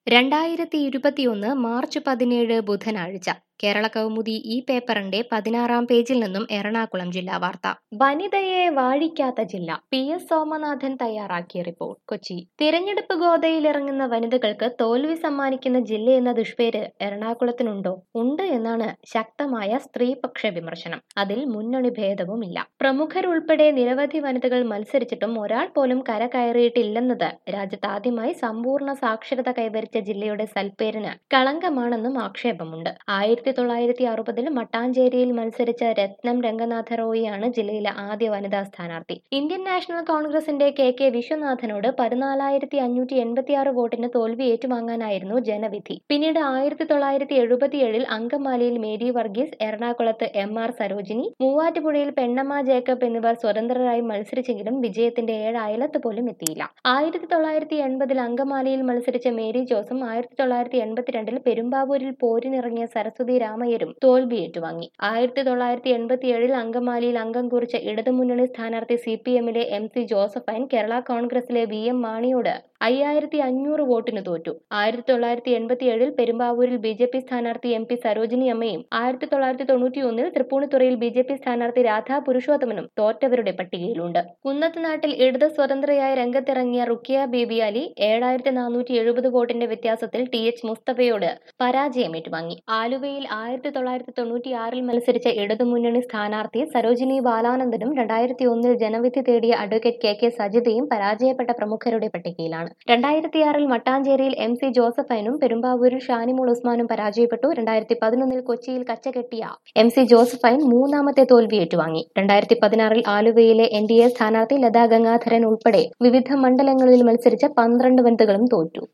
രണ്ടായിരത്തി ഇരുപത്തിയൊന്ന് മാർച്ച് പതിനേഴ് ബുധനാഴ്ച കേരള കൗമുദി ഈ പേപ്പറിന്റെ പതിനാറാം പേജിൽ നിന്നും എറണാകുളം ജില്ലാ വാർത്ത വനിതയെ വാഴിക്കാത്ത ജില്ല പി എസ് സോമനാഥൻ തയ്യാറാക്കിയ റിപ്പോർട്ട് കൊച്ചി തിരഞ്ഞെടുപ്പ് ഗോതയിലിറങ്ങുന്ന വനിതകൾക്ക് തോൽവി സമ്മാനിക്കുന്ന ജില്ല എന്ന ദുഷ്പേര് എറണാകുളത്തിനുണ്ടോ ഉണ്ട് എന്നാണ് ശക്തമായ സ്ത്രീപക്ഷ വിമർശനം അതിൽ മുന്നണി ഭേദവുമില്ല പ്രമുഖരുൾപ്പെടെ നിരവധി വനിതകൾ മത്സരിച്ചിട്ടും ഒരാൾ പോലും കരകയറിയിട്ടില്ലെന്നത് രാജ്യത്ത് ആദ്യമായി സമ്പൂർണ്ണ സാക്ഷരത കൈവരിച്ച ജില്ലയുടെ സൽപ്പേരിന് കളങ്കമാണെന്നും ആക്ഷേപമുണ്ട് ആയിരത്തി തൊള്ളായിരത്തി അറുപതിൽ മട്ടാഞ്ചേരിയിൽ മത്സരിച്ച രത്നം രംഗനാഥ റോയിയാണ് ജില്ലയിലെ ആദ്യ വനിതാ സ്ഥാനാർത്ഥി ഇന്ത്യൻ നാഷണൽ കോൺഗ്രസിന്റെ കെ കെ വിശ്വനാഥനോട് പതിനാലായിരത്തി അഞ്ഞൂറ്റി എൺപത്തിയാറ് വോട്ടിന് തോൽവി ഏറ്റുവാങ്ങാനായിരുന്നു ജനവിധി പിന്നീട് ആയിരത്തി തൊള്ളായിരത്തി എഴുപത്തിയേഴിൽ അങ്കമാലിയിൽ മേരി വർഗീസ് എറണാകുളത്ത് എം ആർ സരോജിനി മൂവാറ്റുപുഴയിൽ പെണ്ണമ്മ ജേക്കബ് എന്നിവർ സ്വതന്ത്രരായി മത്സരിച്ചെങ്കിലും വിജയത്തിന്റെ ഏഴ് അയലത്ത് പോലും എത്തിയില്ല ആയിരത്തി തൊള്ളായിരത്തി എൺപതിൽ അങ്കമാലിയിൽ മത്സരിച്ച മേരി ജോസും ആയിരത്തി തൊള്ളായിരത്തി എൺപത്തിരണ്ടിൽ പെരുമ്പാവൂരിൽ പോരിനിറങ്ങിയ സരസ്വതി രാമയ്യരും തോൽവി ഏറ്റുവാങ്ങി ആയിരത്തി തൊള്ളായിരത്തി എൺപത്തിയേഴിൽ അങ്കമാലിയിൽ അംഗം കുറിച്ച ഇടതുമുന്നണി സ്ഥാനാർത്ഥി സി പി എമ്മിലെ എം സി ജോസഫൈൻ കേരള കോൺഗ്രസിലെ വി എം മാണിയോട് അയ്യായിരത്തി അഞ്ഞൂറ് വോട്ടിന് തോറ്റു ആയിരത്തി തൊള്ളായിരത്തി എൺപത്തിയേഴിൽ പെരുമ്പാവൂരിൽ ബി ജെ പി സ്ഥാനാർത്ഥി എം പി സരോജിനി അമ്മയും ആയിരത്തി തൊള്ളായിരത്തി തൊണ്ണൂറ്റി ഒന്നിൽ തൃപ്പൂണിത്തുറയിൽ ബി ജെ പി സ്ഥാനാർത്ഥി രാധാ പുരുഷോത്തമനും തോറ്റവരുടെ പട്ടികയിലുണ്ട് കുന്നത്ത് നാട്ടിൽ ഇടത് സ്വതന്ത്രയായി രംഗത്തിറങ്ങിയ റുക്കിയ ബേബി അലി ഏഴായിരത്തി നാനൂറ്റി എഴുപത് വോട്ടിന്റെ വ്യത്യാസത്തിൽ ടി എച്ച് മുസ്തഫയോട് പരാജയം ഏറ്റുവാങ്ങി ആലുവയിൽ ആയിരത്തി തൊള്ളായിരത്തി തൊണ്ണൂറ്റി ആറിൽ മത്സരിച്ച ഇടതുമുന്നണി സ്ഥാനാർത്ഥി സരോജിനി ബാലാനന്ദനും രണ്ടായിരത്തി ഒന്നിൽ ജനവിധി തേടിയ അഡ്വക്കേറ്റ് കെ കെ സജിതയും പരാജയപ്പെട്ട പ്രമുഖരുടെ പട്ടികയിലാണ് രണ്ടായിരത്തിയാറിൽ മട്ടാഞ്ചേരിയിൽ എം സി ജോസഫൈനും പെരുമ്പാവൂരിൽ ഷാനിമോൾ ഉസ്മാനും പരാജയപ്പെട്ടു രണ്ടായിരത്തി പതിനൊന്നിൽ കൊച്ചിയിൽ കച്ചകെട്ടിയ എം സി ജോസഫൈൻ മൂന്നാമത്തെ തോൽവി ഏറ്റുവാങ്ങി രണ്ടായിരത്തി പതിനാറിൽ ആലുവയിലെ എൻ ഡി എ സ്ഥാനാർത്ഥി ലതാ ഗംഗാധരൻ ഉൾപ്പെടെ വിവിധ മണ്ഡലങ്ങളിൽ മത്സരിച്ച പന്ത്രണ്ട് വനിതകളും തോറ്റു